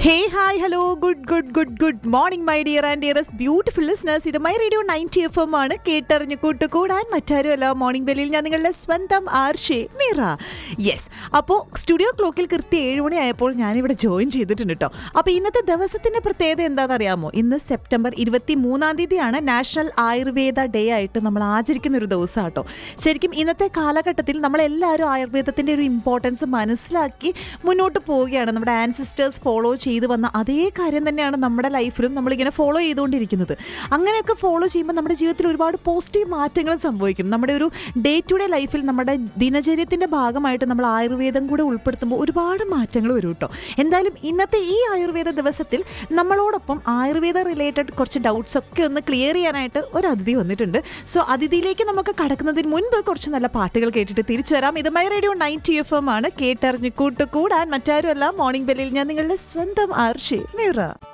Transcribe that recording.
hey hi hello good good good good morning my dear and dears beautiful listeners ഇത് my radio ninety F M ആണ് കേട്ടറിഞ്ഞ് കൂട്ടുകൂടാൻ മറ്റാരുമല്ല morning ബെല്ലിൽ ഞാൻ നിങ്ങളുടെ സ്വന്തം ആർഷേ മീറ യെസ് അപ്പോൾ സ്റ്റുഡിയോ ക്ലോക്കിൽ കൃത്യം ഏഴ് മണി ആയപ്പോൾ ഞാനിവിടെ ജോയിൻ ചെയ്തിട്ടുണ്ട് കേട്ടോ അപ്പോൾ ഇന്നത്തെ ദിവസത്തിന്റെ പ്രത്യേകത എന്താണെന്ന് അറിയാമോ ഇന്ന് സെപ്റ്റംബർ ഇരുപത്തി മൂന്നാം തീയതിയാണ് നാഷണൽ ആയുർവേദ ഡേ ആയിട്ട് നമ്മൾ ആചരിക്കുന്ന ഒരു ദിവസം കേട്ടോ ശരിക്കും ഇന്നത്തെ കാലഘട്ടത്തിൽ നമ്മളെല്ലാവരും ആയുർവേദത്തിന്റെ ഒരു ഇമ്പോർട്ടൻസ് മനസ്സിലാക്കി മുന്നോട്ട് പോവുകയാണ് നമ്മുടെ ആൻസിസ്റ്റേഴ്സ് ഫോളോ ചെയ്തു വന്ന അതേ കാര്യം തന്നെയാണ് നമ്മുടെ ലൈഫിലും നമ്മളിങ്ങനെ ഫോളോ ചെയ്തുകൊണ്ടിരിക്കുന്നത് അങ്ങനെയൊക്കെ ഫോളോ ചെയ്യുമ്പോൾ നമ്മുടെ ജീവിതത്തിൽ ഒരുപാട് പോസിറ്റീവ് മാറ്റങ്ങൾ സംഭവിക്കും നമ്മുടെ ഒരു ഡേ ടു ഡേ ലൈഫിൽ നമ്മുടെ ദിനചര്യത്തിൻ്റെ ഭാഗമായിട്ട് നമ്മൾ ആയുർവേദം കൂടെ ഉൾപ്പെടുത്തുമ്പോൾ ഒരുപാട് മാറ്റങ്ങൾ വരും കേട്ടോ എന്തായാലും ഇന്നത്തെ ഈ ആയുർവേദ ദിവസത്തിൽ നമ്മളോടൊപ്പം ആയുർവേദ റിലേറ്റഡ് കുറച്ച് ഡൗട്ട്സ് ഒക്കെ ഒന്ന് ക്ലിയർ ചെയ്യാനായിട്ട് ഒരു അതിഥി വന്നിട്ടുണ്ട് സോ അതിഥിയിലേക്ക് നമുക്ക് കടക്കുന്നതിന് മുൻപ് കുറച്ച് നല്ല പാട്ടുകൾ കേട്ടിട്ട് തിരിച്ചു വരാം ഇത് my radio ninety F M ആണ് കേട്ടറിഞ്ഞ് കൂട്ടുകൂടാൻ മറ്റാരുമല്ല മോർണിംഗ് ബെല്ലിൽ ഞാൻ നിങ്ങളുടെ സ്വന്തം ആർഷി നിറ